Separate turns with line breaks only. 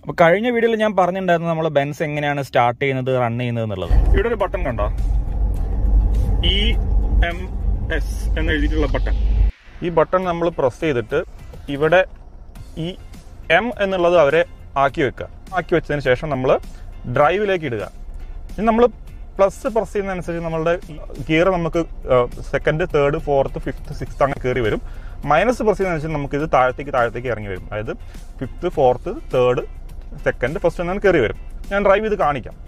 അപ്പോൾ കഴിഞ്ഞ വീഡിയോയിൽ ഞാൻ പറഞ്ഞിട്ടുണ്ടായിരുന്നു നമ്മൾ ബെൻസ് എങ്ങനെയാണ് സ്റ്റാർട്ട് ചെയ്യുന്നത് റൺ ചെയ്യുന്നത് എന്നുള്ളത് ഇവിടെ ഒരു ബട്ടൺ കണ്ടോ ഇ എം എസ് എന്ന് എഴുതിയിട്ടുള്ള ബട്ടൺ ഈ ബട്ടൺ നമ്മൾ പ്രസ് ചെയ്തിട്ട് ഇവിടെ ഈ എം എന്നുള്ളത് അവരെ ആക്കി വെക്കുക ആക്കി വെച്ചതിന് ശേഷം നമ്മൾ ഡ്രൈവിലേക്ക് ഇടുക ഇനി നമ്മൾ പ്ലസ് പ്രസ് ചെയ്യുന്നതനുസരിച്ച് നമ്മളുടെ ഗിയർ നമുക്ക് second third fourth fifth sixth അങ്ങനെ കയറി വരും മൈനസ് പ്രസ് ചെയ്യുന്നതനുസരിച്ച് നമുക്ക് ഇത് താഴത്തേക്ക് താഴത്തേക്ക് ഇറങ്ങി വരും അതായത് fifth fourth third second first എന്നാണ് കയറി വരും ഞാൻ ഡ്രൈവ് ചെയ്ത് കാണിക്കാം